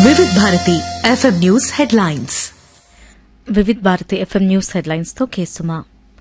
వివిధ Bharati FM news headlines Vividh Bharati FM news headlines తో కేసుమా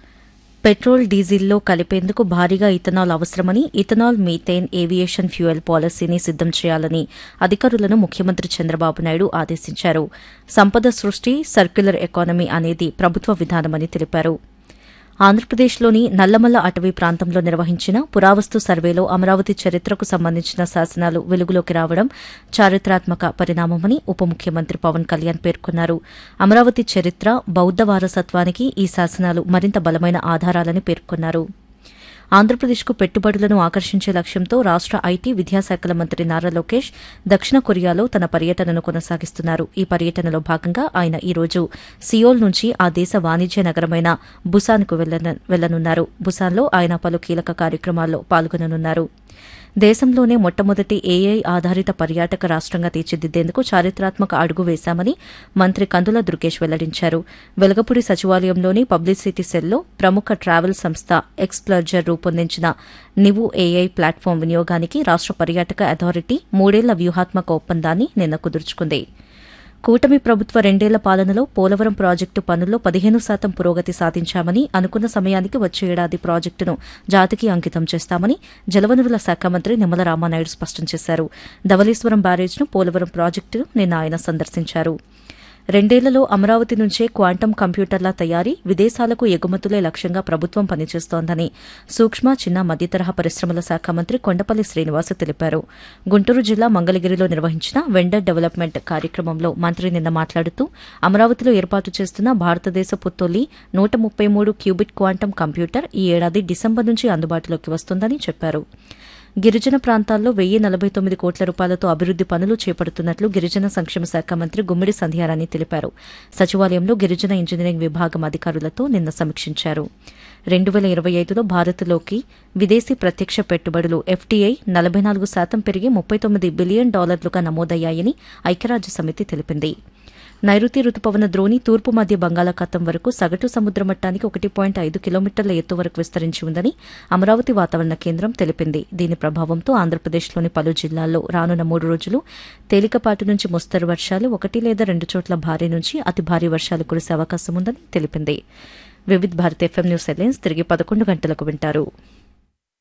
పెట్రోల్ డీజిల్లో కలిపేందుకు భారీగా ఇథనాల్ అవసరమని ఇథనాల్ మీథేన్ ఏవియేషన్ ఫ్యూయల్ పాలసీని సిద్దం చేయాలని అధికారులను ముఖ్యమంత్రి చంద్రబాబు నాయుడు ఆదేశించారు సంపద సృష్టి సర్క్యులర్ ఎకానమీ అనేది ప్రభుత్వ విధానమని తెలిపారు ఆంధ్రప్రదేశ్లోని నల్లమల్ల అటవీ ప్రాంతంలో నిర్వహించిన పురావస్తు సర్వేలో అమరావతి చరిత్రకు సంబంధించిన శాసనాలు వెలుగులోకి రావడం చారిత్రాత్మక పరిణామమని ఉప ముఖ్యమంత్రి పవన్ కళ్యాణ్ పేర్కొన్నారు అమరావతి చరిత్ర బౌద్ద వారసత్వానికి ఈ శాసనాలు మరింత బలమైన ఆధారాలని పేర్కొన్నారు ఆంధ్రప్రదేశ్కు పెట్టుబడులను ఆకర్షించే లక్ష్యంతో రాష్ట ఐటీ విద్యాశాఖల మంత్రి నారా లోకేష్ దక్షిణ కొరియాలో తన పర్యటనను కొనసాగిస్తున్నారు ఈ పర్యటనలో భాగంగా ఆయన ఈ రోజు సియోల్ నుంచి ఆ దేశ వాణిజ్య నగరమైన బుసాన్కు వెళ్లనున్నారు బుసాన్లో ఆయన పలు కీలక కార్యక్రమాల్లో పాల్గొననున్నారు దేశంలోనే మొట్టమొదటి ఏఐ ఆధారిత పర్యాటక రాష్టంగా తీర్చిదిద్దేందుకు చారిత్రాత్మక అడుగు వేశామని మంత్రి కందుల దుర్గేష్ వెల్లడించారు వెలగపూడి సచివాలయంలోని పబ్లిసిటీ సెల్లో ప్రముఖ ట్రావెల్ సంస్థ ఎక్స్ప్లర్జర్ రూపొందించిన నివు ఏఐ ప్లాట్ఫామ్ వినియోగానికి రాష్ట పర్యాటక అథారిటీ మూడేళ్ల వ్యూహాత్మక ఒప్పందాన్ని నిన్న కుదుర్చుకుంది కూటమి ప్రభుత్వ రెండేళ్ల పాలనలో పోలవరం ప్రాజెక్టు పనుల్లో పదిహేను శాతం పురోగతి సాధించామని అనుకున్న సమయానికి వచ్చే ఏడాది ప్రాజెక్టును జాతికి అంకితం చేస్తామని జలవనరుల శాఖ మంత్రి నిమ్మల రామానాయుడు స్పష్టం చేశారు ధవళేశ్వరం బ్యారేజ్ను పోలవరం ప్రాజెక్టును నిన్న ఆయన సందర్శించారు రెండేళ్లలో అమరావతి నుంచే క్వాంటం కంప్యూటర్ల తయారీ విదేశాలకు ఎగుమతులే లక్ష్యంగా ప్రభుత్వం పనిచేస్తోందని సూక్ష్మ చిన్న మధ్యతరహా పరిశ్రమల శాఖ మంత్రి కొండపల్లి శ్రీనివాస్ తెలిపారు గుంటూరు జిల్లా మంగళగిరిలో నిర్వహించిన వెండర్ డెవలప్మెంట్ కార్యక్రమంలో మంత్రి నిన్న మాట్లాడుతూ అమరావతిలో ఏర్పాటు చేస్తున్న భారతదేశపు తొలి నూట ముప్పై మూడు క్యూబిట్ క్వాంటం కంప్యూటర్ ఈ ఏడాది డిసెంబర్ నుంచి అందుబాటులోకి వస్తుందని చెప్పారు గిరిజన ప్రాంతాల్లో వెయ్యి నలభై తొమ్మిది కోట్ల రూపాయలతో అభివృద్ది పనులు చేపడుతున్నట్లు గిరిజన సంక్షేమ శాఖ మంత్రి గుమ్మిడి సంధ్యారాణి తెలిపారు సచివాలయంలో గిరిజన ఇంజనీరింగ్ విభాగం అధికారులతో నిన్న సమీక్షించారు రెండు వేల ఇరవై ఐదులో భారత్లోకి విదేశీ ప్రత్యక్ష పెట్టుబడులు ఎఫ్టీఐ నలభై నాలుగు శాతం పెరిగి ముప్పై తొమ్మిది బిలియన్ డాలర్లుగా నమోదయ్యాయని ఐక్యరాజ్య సమితి తెలిపింది నైరుతి రుతుపవన ద్రోణి తూర్పు మధ్య బంగాళాఖాతం వరకు సగటు సముద్ర మట్టానికి ఒకటి పాయింట్ ఐదు కిలోమీటర్ల ఎత్తు వరకు విస్తరించి ఉందని అమరావతి వాతావరణ కేంద్రం తెలిపింది దీని ప్రభావంతో ఆంధ్రప్రదేశ్లోని పలు జిల్లాల్లో రానున్న మూడు రోజులు తేలికపాటి నుంచి మోస్తరు వర్షాలు ఒకటి లేదా రెండు చోట్ల భారీ నుంచి అతి భారీ వర్షాలు కురిసే అవకాశం ఉందని తెలిపింది Vividh Bharat FM news headlines తిరిగి పదకొండు గంటలకు వింటారు